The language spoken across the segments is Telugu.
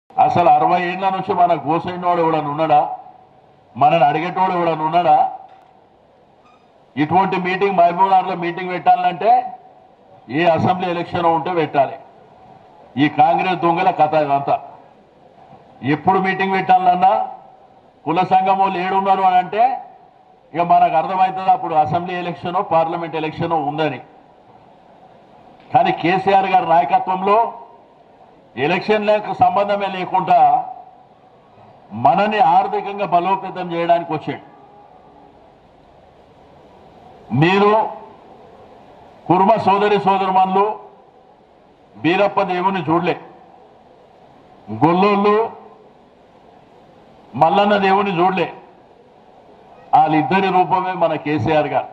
అసలు అరవై ఏళ్ళ నుంచి మన గోసైనోడు ఎవడన్నా ఉన్నాడా మనని అడిగేటోడు ఎవడన్నా ఉన్నాడా ఇటువంటి మీటింగ్ మహబూబ్నగర్లో మీటింగ్ పెట్టాలంటే ఏ అసెంబ్లీ ఎలక్షన్ ఉంటే పెట్టాలి ఈ కాంగ్రెస్ దొంగల కథ ఇదంతా ఎప్పుడు మీటింగ్ పెట్టాలన్నా కుల సంఘం వాళ్ళు ఏడున్నారు అని అంటే ఇక మనకు అర్థమవుతుంది అప్పుడు అసెంబ్లీ ఎలక్షనో పార్లమెంట్ ఎలక్షనో ఉందని కానీ కేసీఆర్ గారి నాయకత్వంలో ఎలక్షన్లకు సంబంధమే లేకుండా మనని ఆర్థికంగా బలోపేతం చేయడానికి వచ్చాడు మీరు కుర్మ సోదరి సోదరుమన్లు బీరప్ప దేవుని చూడలే గొల్లోళ్ళు మల్లన్న దేవుని చూడలే వాళ్ళిద్దరి రూపమే మన కేసీఆర్ గారు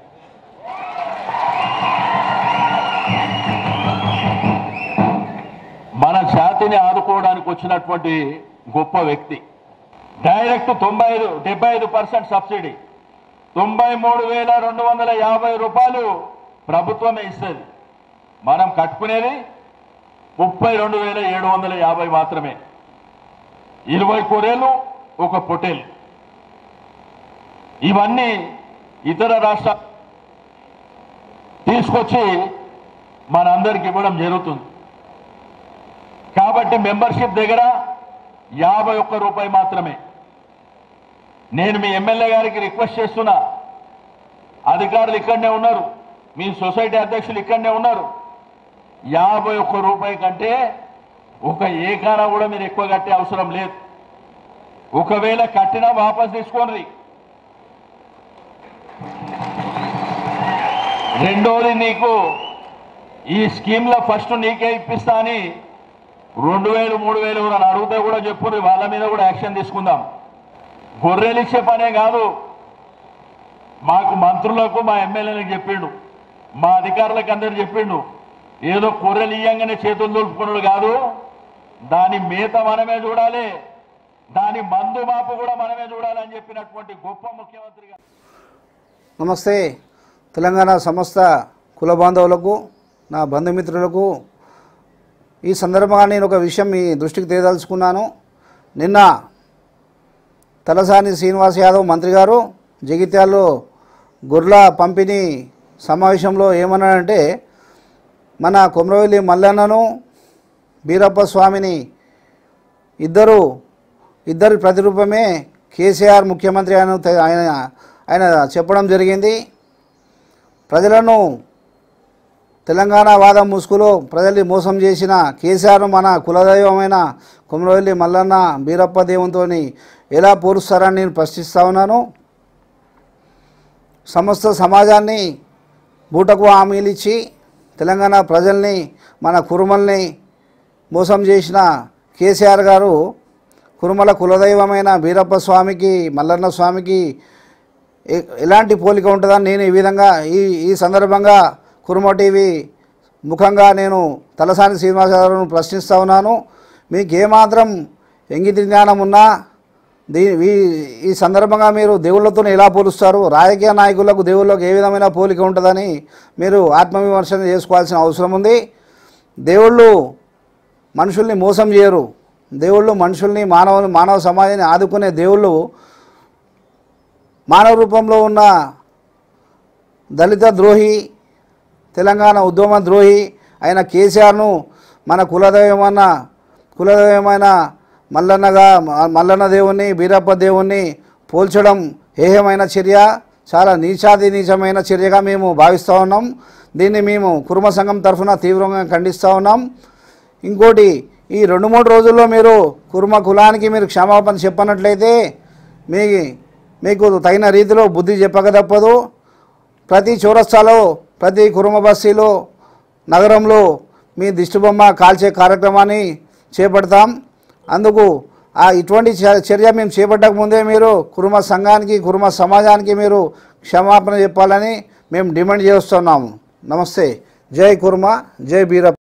మన జాతిని ఆదుకోవడానికి వచ్చినటువంటి గొప్ప వ్యక్తి డైరెక్ట్ తొంభై ఐదు డెబ్బై ఐదు పర్సెంట్ సబ్సిడీ తొంభై మూడు వేల రెండు వందల యాభై రూపాయలు ప్రభుత్వమే ఇస్తుంది మనం కట్టుకునేది ముప్పై రెండు వేల ఏడు వందల యాభై మాత్రమే ఇరవై కూరేలు ఒక పొటేల్ ఇవన్నీ ఇతర రాష్ట్ర తీసుకొచ్చి మనందరికి ఇవ్వడం జరుగుతుంది కాబట్టి మెంబర్షిప్ దగ్గర యాభై ఒక్క రూపాయి మాత్రమే నేను మీ ఎమ్మెల్యే గారికి రిక్వెస్ట్ చేస్తున్నా అధికారులు ఇక్కడనే ఉన్నారు మీ సొసైటీ అధ్యక్షులు ఇక్కడనే ఉన్నారు యాభై ఒక్క రూపాయి కంటే ఒక ఏకానా కూడా మీరు ఎక్కువ కట్టే అవసరం లేదు ఒకవేళ కట్టినా వాపస్ తీసుకోండి రెండోది నీకు ఈ స్కీమ్లో ఫస్ట్ నీకే ఇప్పిస్తా అని రెండు వేలు మూడు వేలు నన్ను అడిగితే కూడా చెప్పుర్రి వాళ్ళ మీద కూడా యాక్షన్ తీసుకుందాం గొర్రెలు ఇచ్చే పనే కాదు మాకు మంత్రులకు మా ఎమ్మెల్యేలకు చెప్పిండు మా అధికారులకు అందరు చెప్పిండు ఏదో గొర్రెలు ఇయ్యంగానే చేతులు దులుపుకున్నాడు కాదు దాని మేత మనమే చూడాలి దాని మందు మాపు కూడా మనమే చూడాలని చెప్పినటువంటి గొప్ప ముఖ్యమంత్రి గారు నమస్తే తెలంగాణ సమస్త కుల బాంధవులకు నా బంధుమిత్రులకు ఈ సందర్భంగా నేను ఒక విషయం మీ దృష్టికి తేదలుచుకున్నాను నిన్న తలసాని శ్రీనివాస్ యాదవ్ మంత్రి గారు జగిత్యాల్లో గొర్రెల పంపిణీ సమావేశంలో ఏమన్నాడంటే మన కొమరవెల్లి మల్లన్నను బీరప్ప స్వామిని ఇద్దరు ఇద్దరి ప్రతిరూపమే కేసీఆర్ ముఖ్యమంత్రి ఆయన ఆయన ఆయన చెప్పడం జరిగింది ప్రజలను తెలంగాణ వాదం ముసుగులో ప్రజల్ని మోసం చేసిన కేసీఆర్ మన కులదైవమైన కుమరవెల్లి మల్లన్న బీరప్ప దేవునితో ఎలా పోలుస్తారని నేను ప్రశ్నిస్తా ఉన్నాను సమస్త సమాజాన్ని బూటకు హామీలు ఇచ్చి తెలంగాణ ప్రజల్ని మన కురుమల్ని మోసం చేసిన కేసీఆర్ గారు కురుమల కులదైవమైన బీరప్ప స్వామికి మల్లన్న స్వామికి ఎ- ఎలాంటి పోలిక ఉంటుందని నేను ఈ విధంగా ఈ ఈ సందర్భంగా కురుమ టీవీ ముఖంగా నేను తలసాని శ్రీనివాసరావును ప్రశ్నిస్తూ ఉన్నాను మీకు ఏమాత్రం ఎంగితి జ్ఞానం ఉన్నా దీ ఈ- ఈ సందర్భంగా మీరు దేవుళ్ళతో ఎలా పోలుస్తారు రాజకీయ నాయకులకు దేవుళ్ళకు ఏ విధమైన పోలిక ఉంటుందని మీరు ఆత్మవిమర్శన చేసుకోవాల్సిన అవసరం ఉంది దేవుళ్ళు మనుషుల్ని మోసం చేయరు దేవుళ్ళు మనుషుల్ని మానవ మానవ సమాజాన్ని ఆదుకునే దేవుళ్ళు మానవ రూపంలో ఉన్న దళిత ద్రోహి తెలంగాణ ఉద్యమ ద్రోహి అయిన కేసీఆర్ను మన కులదైవమన్న కులదైవమైన మల్లన్నగా మ- మల్లన్న దేవుణ్ణి బీరప్ప దేవుణ్ణి పోల్చడం హేయమైన చర్య చాలా నీచాది నీచమైన చర్యగా మేము భావిస్తూ ఉన్నాం దీన్ని మేము కుర్మ సంఘం తరఫున తీవ్రంగా ఖండిస్తూ ఉన్నాం ఇంకోటి ఈ రెండు మూడు రోజుల్లో మీరు కుర్మ కులానికి మీరు క్షమాపణ చెప్పనట్లయితే మీ మీకు తగిన రీతిలో బుద్ధి చెప్పక తప్పదు ప్రతి చౌరస్తాలో ప్రతి కురుమ బస్తీలో నగరంలో మీ దిష్టిబొమ్మ కాల్చే కార్యక్రమాన్ని చేపడతాం అందుకు ఆ ఇటువంటి చ- చర్య మేము చేపట్టక ముందే మీరు కురుమ సంఘానికి కురుమ సమాజానికి మీరు క్షమాపణ చెప్పాలని మేము డిమాండ్ చేస్తున్నాము నమస్తే జై కుర్మ జై బీరప్ప